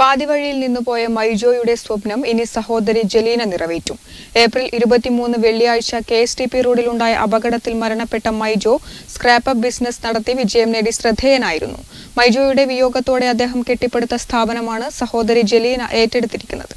പാതിവഴിയിൽ നിന്നുപോയ മൈജോയുടെ സ്വപ്നം ഇനി സഹോദരി ജലീന നിറവേറ്റും ഏപ്രിൽ ഇരുപത്തിമൂന്ന് വെള്ളിയാഴ്ച കെ എസ് ടി പി റോഡിലുണ്ടായ അപകടത്തിൽ മരണപ്പെട്ട മൈജോ സ്ക്രാപ്പപ്പ് ബിസിനസ് നടത്തി വിജയം നേടി ശ്രദ്ധേയനായിരുന്നു മൈജോയുടെ വിയോഗത്തോടെ അദ്ദേഹം കെട്ടിപ്പടുത്ത സ്ഥാപനമാണ് സഹോദരി ജലീന ഏറ്റെടുത്തിരിക്കുന്നത്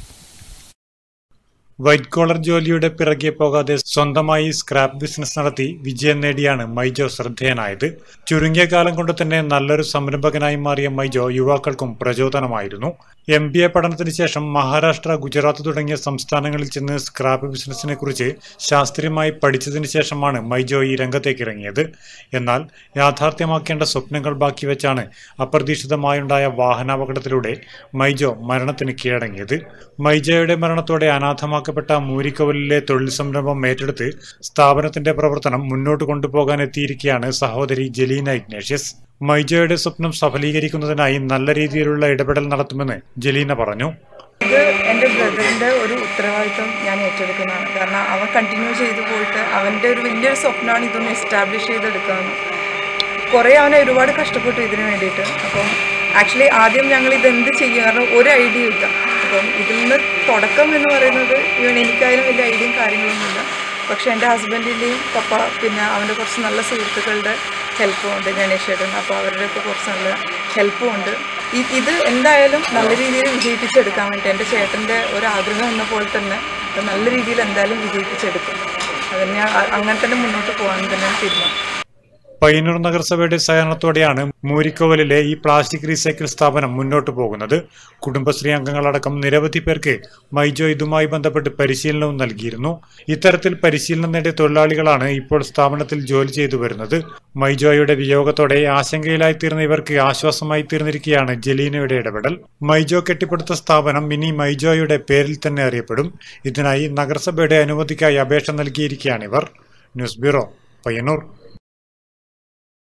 വൈറ്റ് കോളർ ജോലിയുടെ പിറകെ പോകാതെ സ്വന്തമായി സ്ക്രാപ്പ് ബിസിനസ് നടത്തി വിജയം നേടിയാണ് മൈജോ ശ്രദ്ധേയനായത് ചുരുങ്ങിയ കാലം കൊണ്ട് തന്നെ നല്ലൊരു സംരംഭകനായി മാറിയ മൈജോ യുവാക്കൾക്കും പ്രചോദനമായിരുന്നു എം ബി എ പഠനത്തിന് ശേഷം മഹാരാഷ്ട്ര ഗുജറാത്ത് തുടങ്ങിയ സംസ്ഥാനങ്ങളിൽ ചെന്ന് സ്ക്രാപ്പ് ബിസിനസിനെ കുറിച്ച് ശാസ്ത്രീയമായി പഠിച്ചതിന് ശേഷമാണ് മൈജോ ഈ രംഗത്തേക്ക് ഇറങ്ങിയത് എന്നാൽ യാഥാർത്ഥ്യമാക്കേണ്ട സ്വപ്നങ്ങൾ ബാക്കി വെച്ചാണ് അപ്രതീക്ഷിതമായുണ്ടായ വാഹനാപകടത്തിലൂടെ മൈജോ മരണത്തിന് കീഴടങ്ങിയത് മൈജോയുടെ മരണത്തോടെ അനാഥമാക്കപ്പെട്ട മൂരിക്കവലിലെ തൊഴിൽ സംരംഭം ഏറ്റെടുത്ത് സ്ഥാപനത്തിന്റെ പ്രവർത്തനം മുന്നോട്ട് കൊണ്ടുപോകാൻ എത്തിയിരിക്കുകയാണ് സഹോദരി ജലീന ഇഗ്നേഷ്യസ് മൈജോയുടെ സ്വപ്നം സഫലീകരിക്കുന്നതിനായി നല്ല രീതിയിലുള്ള ഇടപെടൽ നടത്തുമെന്ന് ജലീന പറഞ്ഞു ഇത് എൻ്റെ ബ്രദറിൻ്റെ ഒരു ഉത്തരവാദിത്വം ഞാൻ ഏറ്റെടുക്കുന്നതാണ് കാരണം അവൻ കണ്ടിന്യൂ ചെയ്തു പോയിട്ട് അവൻ്റെ ഒരു വലിയൊരു സ്വപ്നമാണ് ഇതൊന്ന് എസ്റ്റാബ്ലിഷ് ചെയ്തെടുക്കുകയെന്ന് കുറേ അവനെ ഒരുപാട് കഷ്ടപ്പെട്ടു ഇതിന് വേണ്ടിയിട്ട് അപ്പം ആക്ച്വലി ആദ്യം ഞങ്ങൾ ഇതെന്ത് ചെയ്യും കാരണം ഒരു ഐഡിയ ഇല്ല അപ്പം ഇതിൽ നിന്ന് തുടക്കം എന്ന് പറയുന്നത് ഇവൻ എനിക്കായാലും വലിയ ഐഡിയയും കാര്യങ്ങളൊന്നുമില്ല പക്ഷേ എൻ്റെ ഹസ്ബൻഡിൻ്റെയും പപ്പ പിന്നെ അവൻ്റെ കുറച്ച് നല്ല സുഹൃത്തുക്കളുടെ ഹെൽപ്പും ഉണ്ട് ഗണേശേട്ടൻ അപ്പോൾ അവരുടെയൊക്കെ കുറച്ച് നല്ല ഹെൽപ്പും ഉണ്ട് ഇ- ഇത് എന്തായാലും നല്ല രീതിയിൽ വിജയിപ്പിച്ചെടുക്കാൻ വേണ്ടി എൻ്റെ ചേട്ടൻ്റെ ഒരു ആഗ്രഹം എന്ന പോലെ തന്നെ അത് നല്ല രീതിയിൽ എന്തായാലും വിജയിപ്പിച്ചെടുക്കും അതിന് ഞാൻ അ- അങ്ങനെ തന്നെ മുന്നോട്ട് പോകാൻ തന്നെ തീരുമാനം പയ്യന്നൂർ നഗരസഭയുടെ സഹകരണത്തോടെയാണ് മൂരിക്കോവലിലെ ഈ പ്ലാസ്റ്റിക് റീസൈക്കിൾ സ്ഥാപനം മുന്നോട്ട് പോകുന്നത് കുടുംബശ്രീ അംഗങ്ങളടക്കം നിരവധി പേർക്ക് മൈജോ ഇതുമായി ബന്ധപ്പെട്ട് പരിശീലനവും നൽകിയിരുന്നു ഇത്തരത്തിൽ പരിശീലനം നേടിയ തൊഴിലാളികളാണ് ഇപ്പോൾ സ്ഥാപനത്തിൽ ജോലി ചെയ്തു വരുന്നത് മൈജോയുടെ വിയോഗത്തോടെ ആശങ്കയിലായി തീർന്ന ഇവർക്ക് ആശ്വാസമായി തീർന്നിരിക്കുകയാണ് ജലീനയുടെ ഇടപെടൽ മൈജോ കെട്ടിപ്പടുത്ത സ്ഥാപനം ഇനി മൈജോയുടെ പേരിൽ തന്നെ അറിയപ്പെടും ഇതിനായി നഗരസഭയുടെ അനുമതിക്കായി അപേക്ഷ നൽകിയിരിക്കുകയാണിവർ ന്യൂസ് ബ്യൂറോ പയ്യന്നൂർ